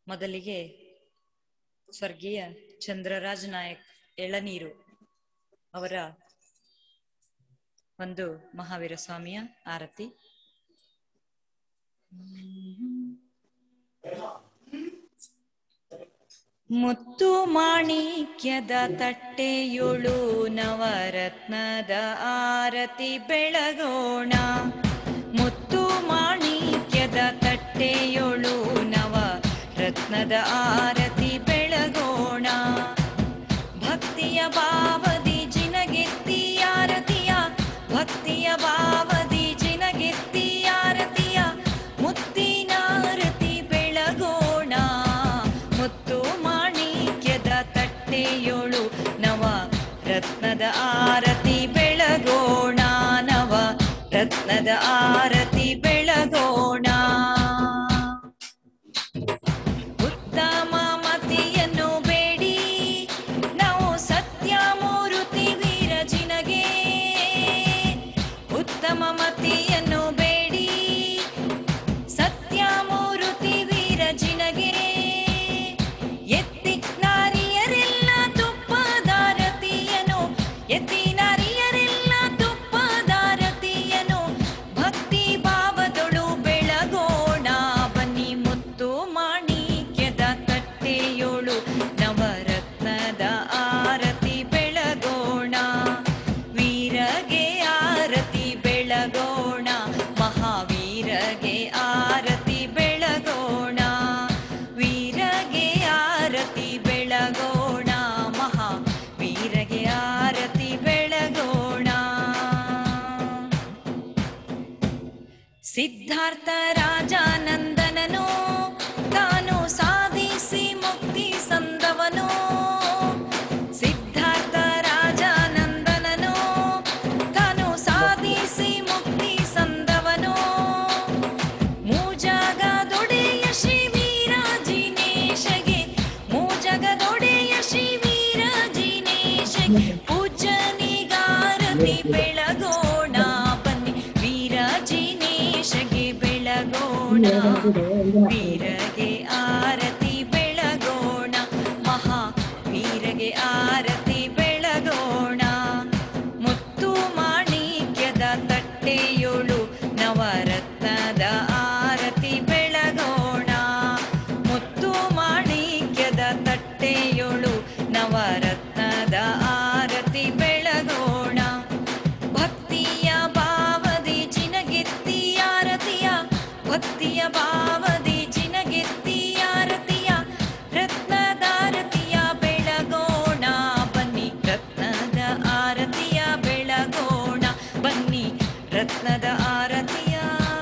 ಮೊದಲಿಗೆ ಸ್ವರ್ಗೀಯ ಚಂದ್ರರಾಜ್ ನಾಯಕ್ ಎಳನೀರು ಅವರ ಒಂದು ಮಹಾವೀರ ಸ್ವಾಮಿಯ ಆರತಿ ಮುತ್ತು ಮಾಣಿಕ್ಯದ ತಟ್ಟೆಯೊಳು ನವರತ್ನದ ಆರತಿ ಬೆಳಗೋಣ ಮುತ್ತು ಮಾಣಿಕ್ಯದ ತಟ್ಟೆಯೊಳು ನವ ರತ್ನದ ಆರತಿ ಬೆಳಗೋಣ ಭಕ್ತಿಯ ಭಾವದಿ ಜಿನಗೆತ್ತಿ ಆರತಿಯ ಭಕ್ತಿಯ ಭಾವದಿ ಜಿನಗೆತ್ತಿ ಆರತಿಯ ಮುತ್ತಿನ ಆರತಿ ಬೆಳಗೋಣ ಮುತ್ತು ಮಾಣಿಕ್ಯದ ತಟ್ಟೆಯೊಳು ನವ ರತ್ನದ ಆರತಿ ಬೆಳಗೋಣ ನವ ರತ್ನದ ಆರತಿ ಬೆಳಗೋಣ ಉತ್ತಮ ಮತಿಯನ್ನು ಬೇಡಿ ನಾವು ಸತ್ಯ ಮೂರುತಿ ವೀರಜಿನಗೆ ಉತ್ತಮ ಮತಿಯನ್ನು ಬೇಡಿ ಸತ್ಯ ಮೂರುತಿ ವೀರಜಿನಗೆ ಎತ್ತಿ ನಾರಿಯರೆಲ್ಲ ತುಪ್ಪದಾರತಿಯನು ಎತ್ತಿ ನಾರಿಯರೆಲ್ಲ ತುಪ್ಪದಾರತಿಯನು ಭಕ್ತಿ ಭಾವದೊಳು ಬೆಳಗೋಣ ಬನ್ನಿ ಮುತ್ತು ಮಾಣಿಕ್ಯದ ತಟ್ಟೆಯೊಳು ನವರತ್ನದ ಆರತಿ ಬೆಳಗೋಣ ವೀರಗೆ ಆರತಿ ಬೆಳಗೋಣ ಮಹಾವೀರಗೆ ಆರತಿ ಬೆಳಗೋಣ ವೀರಗೆ ಆರತಿ ಬೆಳಗೋಣ ಮಹಾವೀರಗೆ ಆರತಿ ಬೆಳಗೋಣ ಸಿದ್ಧಾರ್ಥ ರಾಜಾನಂದನನು ತಾನು ಸಾಧಿಸಿ ಮುಕ್ತಿ ಸಂದವನು ಸಿದ್ಧಾರ್ಥ ರಾಜಾನಂದನನು ತಾನು ಸಾಧಿಸಿ ಮುಕ್ತಿ ಸಂದವನು ಮೂಜಗದೊಡೆಯ ಶ್ರೀ ವೀರಾಜಿನೇಶಗೆ ಮೂಜಗದೊಡೆಯ ಶ್ರೀ ವೀರಾಜಿನೇಶಗೆ ಪೂಜನಿಗಾರತಿ ಬೆಳಗೋಣ ಬನ್ನಿ ವೀರಾಜಿನೇಶಗೆ ಬೆಳಗೋಣ ವೀರಗೆ ಆರತಿ ಬೆಳಗೋಣ ಮಹಾ ವೀರಗೆ ಆರತಿ ಬೆಳಗೋಣ ಮುತ್ತು ಮಾಣಿಕ್ಯದ ತಟ್ಟೆಯೊಳು ನವರತ್ನದ ಆರತಿ ಬೆಳಗೋಣ ಮುತ್ತು ಮಾಣಿಕ್ಯದ ತಟ್ಟೆಯೊಳು ನವರತ್ನದ ಆರತಿ ಬೆಳಗೋಣ ಭಕ್ತಿಯ ಭಾವದಿ ಚಿನಗೆತ್ತಿ ಆರತಿಯ ಭಕ್ತಿಯ ಭಾವದಿ ಚಿನಗೆತ್ತಿ ಆರತಿಯ ರತ್ನದಾರತಿಯ ಬೆಳಗೋಣ ಬನ್ನಿ ರತ್ನದ ಆರತಿಯ ಬೆಳಗೋಣ ಬನ್ನಿ ರತ್ನದ ಆರತಿಯ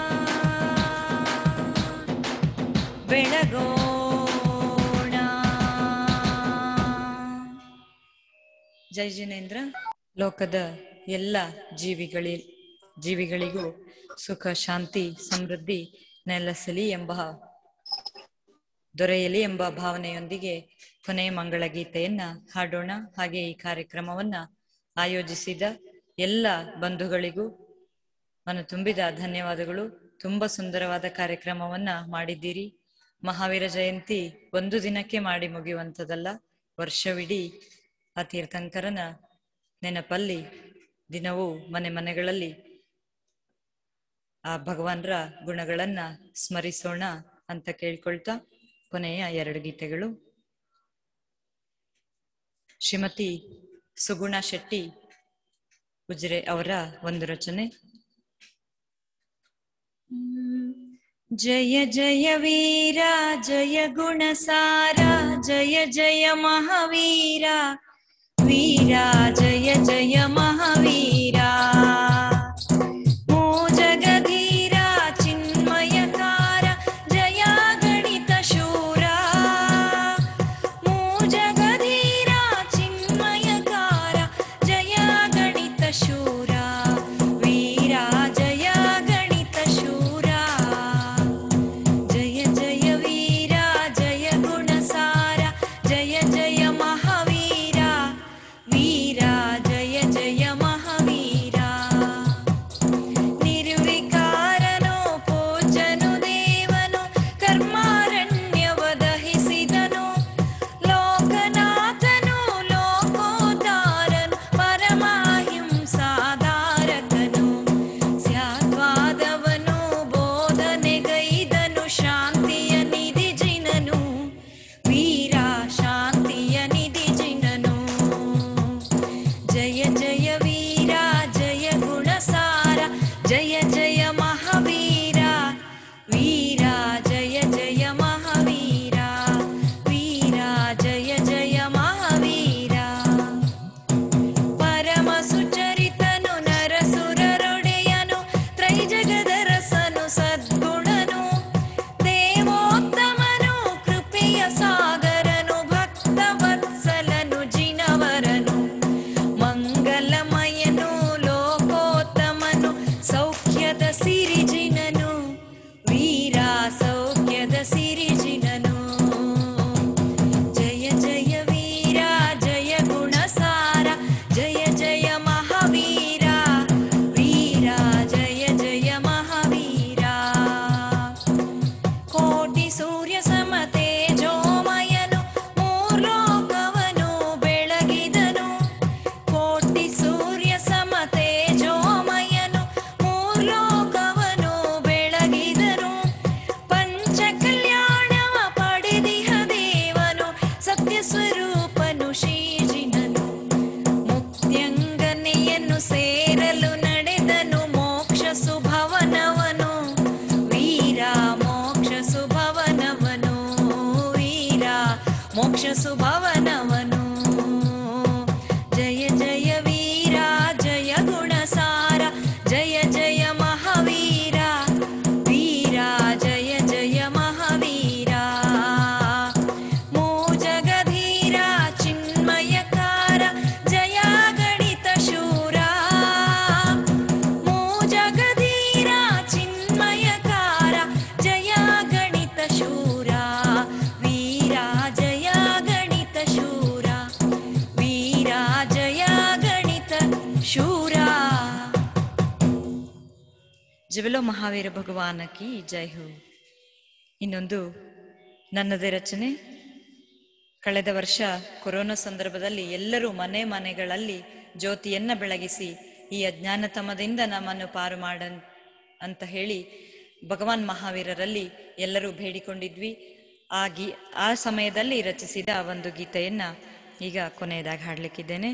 ಬೆಳಗೋಣ ಜೈ ಜಿನೇಂದ್ರ ಲೋಕದ ಎಲ್ಲ ಜೀವಿಗಳಿ ಜೀವಿಗಳಿಗೂ ಸುಖ ಶಾಂತಿ ಸಮೃದ್ಧಿ ನೆಲೆಸಲಿ ಎಂಬ ದೊರೆಯಲಿ ಎಂಬ ಭಾವನೆಯೊಂದಿಗೆ ಕೊನೆಯ ಮಂಗಳ ಗೀತೆಯನ್ನ ಹಾಡೋಣ ಹಾಗೆ ಈ ಕಾರ್ಯಕ್ರಮವನ್ನ ಆಯೋಜಿಸಿದ ಎಲ್ಲ ಬಂಧುಗಳಿಗೂ ಮನ ತುಂಬಿದ ಧನ್ಯವಾದಗಳು ತುಂಬಾ ಸುಂದರವಾದ ಕಾರ್ಯಕ್ರಮವನ್ನ ಮಾಡಿದ್ದೀರಿ ಮಹಾವೀರ ಜಯಂತಿ ಒಂದು ದಿನಕ್ಕೆ ಮಾಡಿ ಮುಗಿಯುವಂಥದ್ದಲ್ಲ ವರ್ಷವಿಡೀ ಆ ತೀರ್ಥಂಕರನ ನೆನಪಲ್ಲಿ ದಿನವೂ ಮನೆ ಮನೆಗಳಲ್ಲಿ ಆ ಭಗವಾನ್ರ ಗುಣಗಳನ್ನ ಸ್ಮರಿಸೋಣ ಅಂತ ಕೇಳ್ಕೊಳ್ತಾ ಕೊನೆಯ ಎರಡು ಗೀತೆಗಳು ಶ್ರೀಮತಿ ಸುಗುಣ ಶೆಟ್ಟಿ ಉಜಿರೆ ಅವರ ಒಂದು ರಚನೆ ಜಯ ಜಯ ವೀರ ಜಯ ಗುಣಸಾರ ಜಯ ಜಯ ಮಹಾವೀರ ವೀರ ಜಯ ಜಯ ಮಹಾವೀರ ಮೋ ಜಗಧೀರ ಚಿನ್ಮಯಕಾರ ಜಯ ಗಣಿತ ಶೂರ ಮೋ ಜಗಧೀರ ಚಿನ್ಮಯಕಾರ ಜಯ ಗಣಿತ ಶೂರ ವೀರ ಜಯ ಗಣಿತ ಶೂರ ಜಯ ಜಯ ವೀರ ಜಯ ಗುಣಸಾರ ಜಯ ಜಯ ಮಹಾವೀರ ವೀರ ಜಯ ಜಯ ಮಹಾವೀರ ಜಿನನು ಜಯ ಜಯ ವೀರ ಜಯ ಗುಣಸಾರ ಜಯ ಜಯ ಮಹಾವೀರ ವೀರ ಜಯ ಜಯ ಮಹಾವೀರ ಕೋಟಿ ಸೂರ್ಯ ಸಮ ತೇಜೋಮಯನು ಮೂರ್ಲೋಕವನು ಬೆಳಗಿದನು ಕೋಟಿ ಸೂರ್ಯ ಸಮ ತೇಜೋಮಯನು ಮೂರ್ಲೋಕವನು ಬೆಳಗಿದನು ಪಂಚ ಕಲ್ಯಾಣವ ಪಡೆದಿಹ ದೇವನು ಸತ್ಯ ಸ್ವರೂಪನು ಶ್ರೀಜಿನನು ಮುಕ್ತ್ಯಂಗನೆಯನ್ನು ಸೇರಲು ನಡೆದನು ಮೋಕ್ಷ ಸುಭವನವನು ವೀರ ಮೋಕ್ಷ ಸುಭವನವನು ವೀರ ಮೋಕ್ಷ ಸುಭವನವನು ಜಯ ಜಯ ವೀರ ಜಯ ಗುಣಸಾರ ಜಯ ಜಯ ಮಹಾವೀರ ವೀರ ಜಯ ಜಯ ಮಹಾವೀರ ಮೂ ಜಗಧೀರ ಚಿನ್ಮಯಕಾರ ಜಯ ಗಣಿತ ಶೂರ ಮೂ ಜಗಧೀರ ಚಿನ್ಮಯಕಾರ ಜಯ ಗಣಿತ ಶೂರ ವೀರ ಜಯ ಗಣಿತ ಶೂರ ವೀರ ಜಯ ಗಣಿತ ಶೂರ ಜವಲೋ ಮಹಾವೀರ ಭಗವಾನ ಕಿ ಜೈ ಹೋ ಇನ್ನೊಂದು ನನ್ನದೇ ರಚನೆ ಕಳೆದ ವರ್ಷ ಕೊರೋನಾ ಸಂದರ್ಭದಲ್ಲಿ ಎಲ್ಲರೂ ಮನೆ ಮನೆಗಳಲ್ಲಿ ಜ್ಯೋತಿಯನ್ನ ಬೆಳಗಿಸಿ ಈ ಅಜ್ಞಾನತಮದಿಂದ ನಮ್ಮನ್ನು ಪಾರು ಮಾಡ ಅಂತ ಹೇಳಿ ಭಗವಾನ್ ಮಹಾವೀರರಲ್ಲಿ ಎಲ್ಲರೂ ಬೇಡಿಕೊಂಡಿದ್ವಿ ಆ ಗೀ ಆ ಸಮಯದಲ್ಲಿ ರಚಿಸಿದ ಒಂದು ಗೀತೆಯನ್ನ ಈಗ ಕೊನೆಯದಾಗಿ ಹಾಡ್ಲಿಕ್ಕಿದ್ದೇನೆ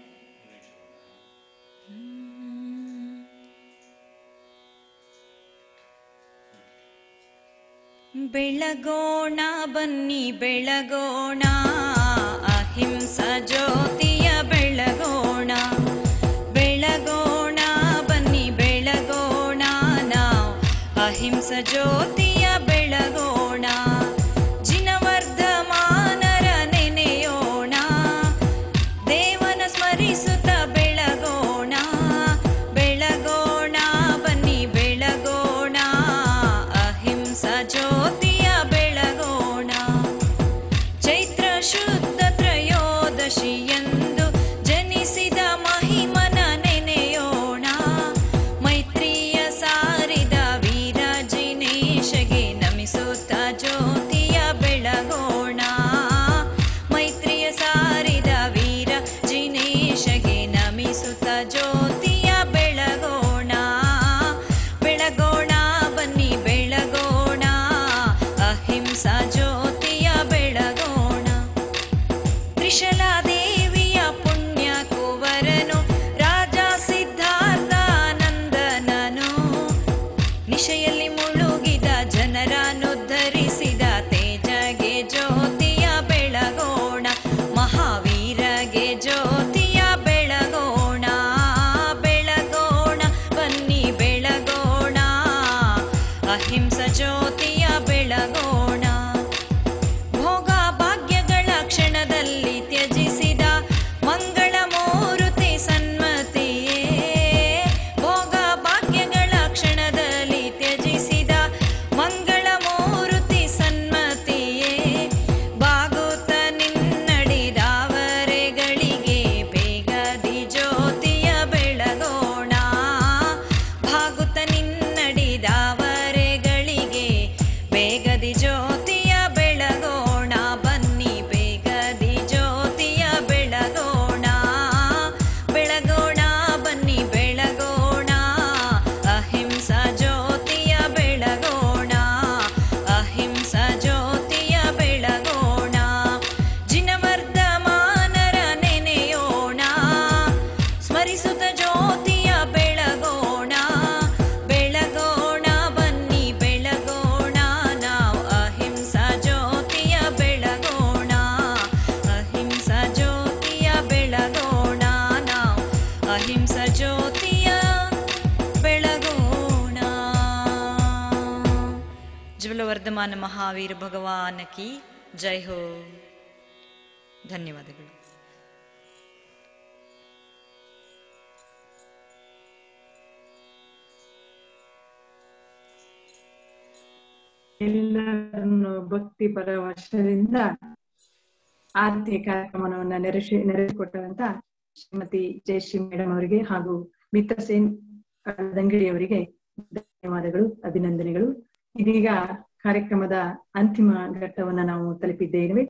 ಬೆಳಗೋಣ ಬನ್ನಿ ಬೆಳಗೋಣ ಅಹಿಂಸ ಜ್ಯೋತಿಯ ಬೆಳಗೋಣ ಬೆಳಗೋಣ ಬನ್ನಿ ಬೆಳಗೋಣ ನಾವು ಅಹಿಂಸ ಜ್ಯೋತಿಯ ಬೆಳಗೋಣ ಜಿನವರ್ಧಮಾನರ ನೆನೆಯೋಣ ದೇವನ ಸ್ಮರಿಸುತ್ತ ಬೆಳಗೋಣ ಬೆಳಗೋಣ ಬನ್ನಿ ಬೆಳಗೋಣ ಅಹಿಂಸ ಜ್ಯೋತಿಯ ಬೆಳಗೋಣ ಚೈತ್ರ ಶುದ್ಧ ತ್ರಯೋದಶಿಯಂದು ಜನಿಸಿದ ಮಹಿಮನ ನೆನೆಯೋಣ ಮೈತ್ರಿಯ ಸಾರಿದ ವೀರ ಜಿನೇಶಗೆ ನಮಿಸುತ್ತ ಜ್ಯೋತಿಯ ಬೆಳಗೋಣ ಮೈತ್ರಿಯ ಸಾರಿದ ವೀರ ಜಿನೇಶಗೆ ನಮಿಸುತ್ತ ಜ್ಯೋತಿಯ ಬೆಳಗೋಣ ಬೆಳಗೋಣ ಬನ್ನಿ ಬೆಳಗೋಣ ಅಹಿಂಸ ಜ್ಯೋತಿಯ ಬೆಳಗೋಣ ತ್ರಿಶಲಾ ದೇವಿಯ ಪುಣ್ಯ ಕುವರನು ರಾಜ ಸಿದ್ಧಾರ್ಥಾನಂದನನು ನಿಶೆಯಲ್ಲಿ ಮುಳುಗಿದ ಜನರನ್ನುದ್ಧರಿಸಿದ ತೇಜಗೆ ಜ್ಯೋತಿಯ ಬೆಳಗೋಣ ಮಹಾವೀರಗೆ ಜ್ಯೋತಿಯ ಬೆಳಗೋಣ ಬೆಳಗೋಣ ಬನ್ನಿ ಬೆಳಗೋಣ ಅಹಿಂಸ ಜ್ಯೋತಿಯ ಬೆಳಗೋಣ ಭೋಗ ಭಾಗ್ಯಗಳ ಕ್ಷಣದಲ್ಲಿ ತ್ಯಜಿಸಿದ ಮಂಗಳ ಮೂರುತಿ ಸನ್ಮತಿಯೇ ಭೋಗ ಭಾಗ್ಯಗಳ ಕ್ಷಣದಲ್ಲಿ ತ್ಯಜಿಸಿದ ಮಂಗಳ ಮೂರುತಿ ಸನ್ಮತಿಯೇ ಬಾಗುತ್ತ ನಿನ್ನಡಿದಾವರೆಗಳಿಗೆ ಬೇಗದಿ ಜ್ಯೋತಿಯ ಬೆಳಗೋಣ ಭಾಗುತ್ತ ನಿನ್ನಡಿದಾವರೆಗಳಿಗೆ ಬೇಗದಿ ಜ್ಯೋತಿಯ ಬೆಳಗೋಣ ಬನ್ನಿ ಬೇಗದಿ ಜ್ಯೋತಿಯ ಬೆಳಗೋಣ ಬೆಳಗೋಣ ಬನ್ನಿ ಬೆಳಗೋಣ ಅಹಿಂಸ ಜ್ಯೋತಿಯ ಬೆಳಗೋಣ ಅಹಿಂಸ ಜ್ಯೋತಿಯ ಬೆಳಗೋಣ ಜಿನವರ್ಧಮಾನರ ನೆನೆಯೋಣ ಸ್ಮರಿಸುತ್ತ ಜ್ಯೋತಿಯ ಬೆಳಗೋಣ ಬೆಳಗೋಣ ಬನ್ನಿ ಬೆಳಗೋಣ ನಾವು ಅಹಿಂಸ ಜ್ಯೋತಿಯ ಬೆಳಗೋಣ ಅಹಿಂಸ ಜ್ಯೋತಿಯ ಬೆಳಗೋಣ ನಾವು ಅಹಿಂಸ ಜ್ಯೋತಿಯ ಬೆಳಗೋಣ ಜವಲವರ್ಧಮಾನ ಮಹಾವೀರ ಭಗವಾನ ಕಿ ಜೈ ಹೋ ಧನ್ಯವಾದಗಳು ಎಲ್ಲರನ್ನು ಭಕ್ತಿ ಪರವಶದಿಂದ ಆರತಿ ಕಾರ್ಯಕ್ರಮವನ್ನ ನೆರೆಸಿ ನೆರೆಸಿಕೊಟ್ಟಂತ ಶ್ರೀಮತಿ ಜಯಶ್ರೀ ಮೇಡಮ್ ಅವರಿಗೆ ಹಾಗೂ ಮಿತ್ರ ಸೇನ್ ದಂಗಡಿ ಅವರಿಗೆ ಧನ್ಯವಾದಗಳು ಅಭಿನಂದನೆಗಳು ಇದೀಗ ಕಾರ್ಯಕ್ರಮದ ಅಂತಿಮ ಘಟ್ಟವನ್ನ ನಾವು ತಲುಪಿದ್ದೇವೆ